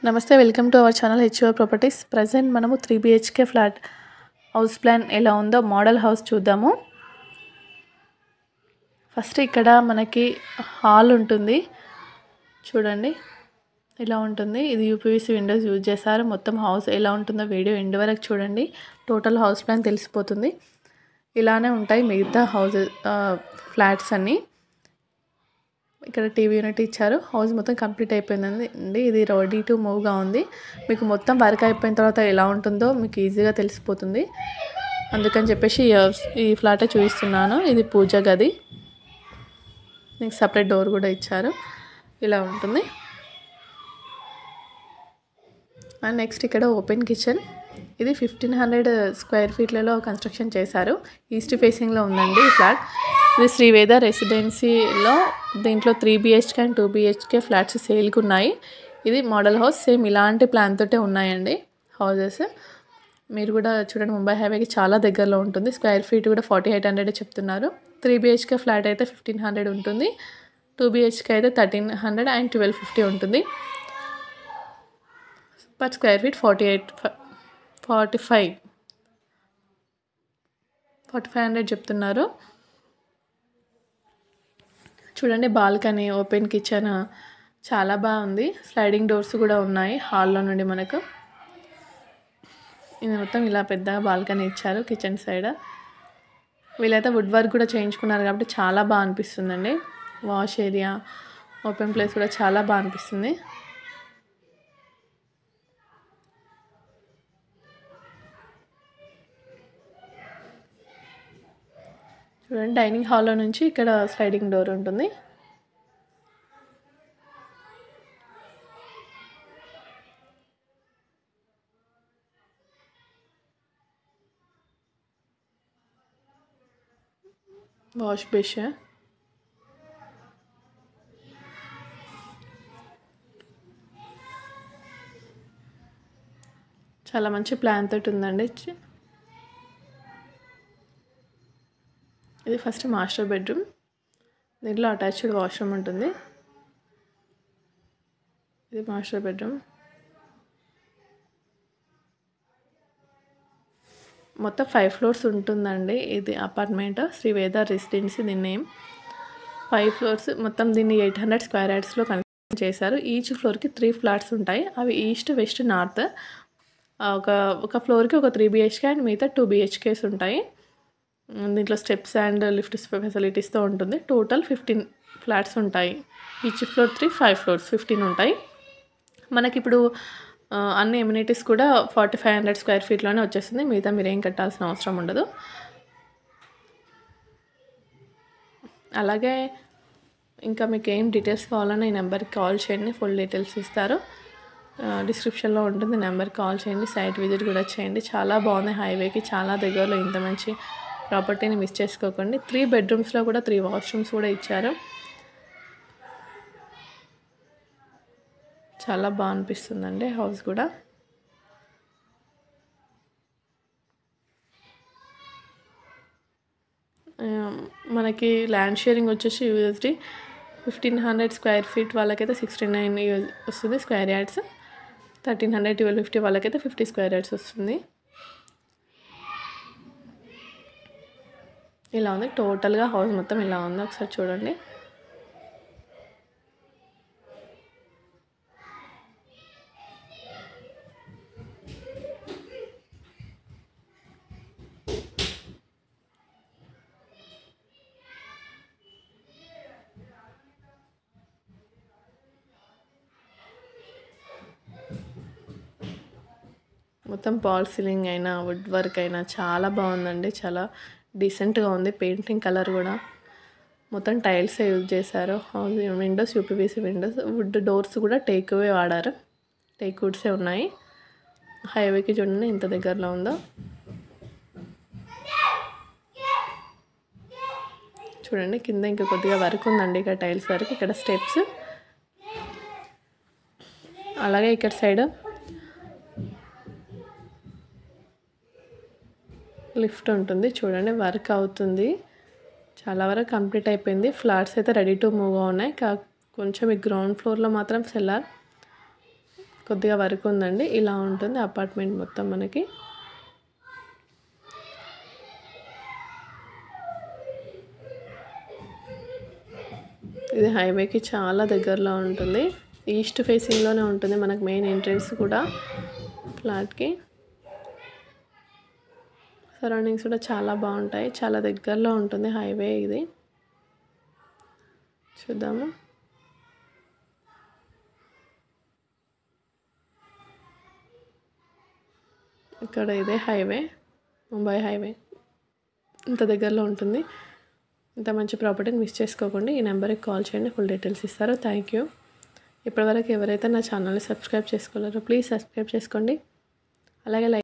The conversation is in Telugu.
నమస్తే welcome to our channel H O properties present మనము three BHK flat house plan ఎలా ఉందో మోడల్ హౌస్ చూద్దాము ఫస్ట్ ఇక్కడ మనకి హాల్ ఉంటుంది చూడండి ఇలా ఉంటుంది ఇది యూపీవీసీ విండోస్ యూజ్ చేశారు మొత్తం హౌస్ ఎలా ఉంటుందో వీడియో ఎండ్ వరకు చూడండి టోటల్ హౌస్ ప్లాన్ తెలిసిపోతుంది ఇలానే ఉంటాయి మిగతా హౌస్ ఫ్లాట్స్ అన్నీ ఇక్కడ టీవీ యూనిట్ ఇచ్చారు హౌస్ మొత్తం కంప్లీట్ అయిపోయిందండి అండి ఇది రెడీ టు మూవ్గా ఉంది మీకు మొత్తం వర్క్ అయిపోయిన తర్వాత ఎలా ఉంటుందో మీకు ఈజీగా తెలిసిపోతుంది అందుకని చెప్పేసి ఈ ఫ్లాటే చూపిస్తున్నాను ఇది పూజ గది మీకు సపరేట్ డోర్ కూడా ఇచ్చారు ఇలా ఉంటుంది అండ్ నెక్స్ట్ ఇక్కడ ఓపెన్ కిచెన్ ఇది ఫిఫ్టీన్ హండ్రెడ్ స్క్వేర్ ఫీట్లలో కన్స్ట్రక్షన్ చేశారు ఈస్ట్ ఫేసింగ్లో ఉందండి ఈ ఫ్లాట్ ఇది శ్రీవేద రెసిడెన్సీలో దీంట్లో three BHK and two BHK flats సేల్కి ఉన్నాయి ఇది మోడల్ హౌస్ సేమ్ ఇలాంటి ప్లాన్ తోటే ఉన్నాయండి హౌజెస్ మీరు కూడా చూడండి ముంబై హైవేకి చాలా దగ్గరలో ఉంటుంది స్క్వేర్ ఫీట్ కూడా ఫార్టీ ఎయిట్ హండ్రెడ్ చెప్తున్నారు త్రీ బిహెచ్కే ఫ్లాట్ అయితే ఫిఫ్టీన్ హండ్రెడ్ ఉంటుంది టూ బిహెచ్కే అయితే thirteen hundred and twelve fifty ఉంటుంది per square feet forty eight forty five forty five hundred చెప్తున్నారు చూడండి బాల్కనీ ఓపెన్ కిచెన్ చాలా బాగుంది స్లైడింగ్ డోర్స్ కూడా ఉన్నాయి హాల్లో నుండి మనకు ఇది మొత్తం ఇలా పెద్ద బాల్కనీ ఇచ్చారు కిచెన్ సైడ్ వీళ్ళైతే వుడ్ వర్క్ కూడా చేయించుకున్నారు కాబట్టి చాలా బాగా అనిపిస్తుందండి వాష్ ఏరియా ఓపెన్ ప్లేస్ కూడా చాలా బాగా అనిపిస్తుంది చూడండి డైనింగ్ హాల్లో నుంచి ఇక్కడ స్లైడింగ్ డోర్ ఉంటుంది వాష్ బేష్ చాలా మంచి ప్లాన్ తోటి ఉందండి ఇది ఫస్ట్ మాస్టర్ బెడ్రూమ్ దీంట్లో అటాచ్డ్ వాష్రూమ్ ఉంటుంది ఇది మాస్టర్ బెడ్రూమ్ మొత్తం ఫైవ్ ఫ్లోర్స్ ఉంటుందండి ఇది అపార్ట్మెంట్ శ్రీవేద రెసిడెన్సీ దీని నేమ్ ఫైవ్ ఫ్లోర్స్ మొత్తం దీన్ని ఎయిట్ హండ్రెడ్ స్క్వేర్ యార్డ్స్లో కన్స్ట్రక్షన్ చేశారు ఈచ్ ఫ్లోర్కి త్రీ ఫ్లాట్స్ ఉంటాయి అవి ఈస్ట్ వెస్ట్ నార్త్ ఒక ఒక ఫ్లోర్కి ఒక త్రీ బిహెచ్కే అండ్ మిగతా టూ బిహెచ్కేస్ ఉంటాయి దీంట్లో స్టెప్స్ అండ్ లిఫ్ట్ ఫెసిలిటీస్తో ఉంటుంది టోటల్ ఫిఫ్టీన్ ఫ్లాట్స్ ఉంటాయి each floor three five floors fifteen ఉంటాయి మనకి ఇప్పుడు అన్ని ఎమ్యూనిటీస్ కూడా ఫార్టీ ఫైవ్ హండ్రెడ్ స్క్వేర్ ఫీట్లోనే వచ్చేస్తుంది మిగతా మీరు ఏం కట్టాల్సిన అవసరం ఉండదు అలాగే ఇంకా మీకు ఏం డీటెయిల్స్ కావాలన్నా ఈ నెంబర్కి కాల్ చేయండి ఫుల్ డీటెయిల్స్ ఇస్తారు డిస్క్రిప్షన్లో ఉంటుంది నెంబర్కి కాల్ చేయండి సైట్ విజిట్ కూడా చేయండి చాలా బాగుంది హైవేకి చాలా దగ్గరలో ఇంత మంచి ప్రాపర్టీని మిస్ చేసుకోకండి త్రీ బెడ్రూమ్స్లో కూడా త్రీ వాష్రూమ్స్ కూడా ఇచ్చారు చాలా బాగా అనిపిస్తుందండి హౌస్ కూడా మనకి ల్యాండ్ షేరింగ్ వచ్చేసి U S D fifteen hundred square feet వాళ్ళకైతే సిక్స్టీ నైన్ వస్తుంది square yards thirteen hundred twelve fifty వాళ్ళకైతే ఫిఫ్టీ స్క్వేర్ యార్డ్స్ వస్తుంది ఇలా ఉంది టోటల్గా హౌస్ మొత్తం ఇలా ఉంది ఒకసారి చూడండి మొత్తం పాల్ సీలింగ్ అయినా వుడ్ వర్క్ అయినా చాలా బాగుందండి చాలా డీసెంట్గా ఉంది పెయింటింగ్ కలర్ కూడా మొత్తం టైల్స్ యూజ్ చేశారు windows UPVC windows wood doors కూడా టేక్ అవే వాడారు టేక్ వుడ్సే ఉన్నాయి హైవేకి చూడండి ఇంత దగ్గరలో ఉందో చూడండి కింద ఇంకా కొద్దిగా వర్క్ ఉందండి ఇక్కడ టైల్స్ వరకు ఇక్కడ స్టెప్స్ అలాగే ఇక్కడ సైడ్ లిఫ్ట్ ఉంటుంది చూడండి వర్క్ అవుతుంది చాలా వరకు కంప్లీట్ అయిపోయింది ఫ్లాట్స్ అయితే రెడీ టు మూవ్గా ఉన్నాయి కా కొంచెం ఈ గ్రౌండ్ ఫ్లోర్లో మాత్రం సెల్లార్ కొద్దిగా వర్క్ ఉందండి ఇలా ఉంటుంది అపార్ట్మెంట్ మొత్తం మనకి ఇది హైవేకి చాలా దగ్గరలో ఉంటుంది ఈస్ట్ ఫేసింగ్లోనే ఉంటుంది మనకు మెయిన్ ఎంట్రన్స్ కూడా ఫ్లాట్కి సరౌండింగ్స్ కూడా చాలా బాగుంటాయి చాలా దగ్గరలో ఉంటుంది హైవే ఇది చూద్దాము ఇక్కడ ఇదే హైవే ముంబై హైవే ఇంత దగ్గరలో ఉంటుంది ఇంత మంచి ప్రాపర్టీని మిస్ చేసుకోకండి ఈ నెంబర్కి కాల్ చేయండి ఫుల్ డీటెయిల్స్ ఇస్తారు థ్యాంక్ యూ ఇప్పటివరకు ఎవరైతే నా ఛానల్ని సబ్స్క్రైబ్ చేసుకోలేరో ప్లీజ్ సబ్స్క్రైబ్ చేసుకోండి అలాగే లైక్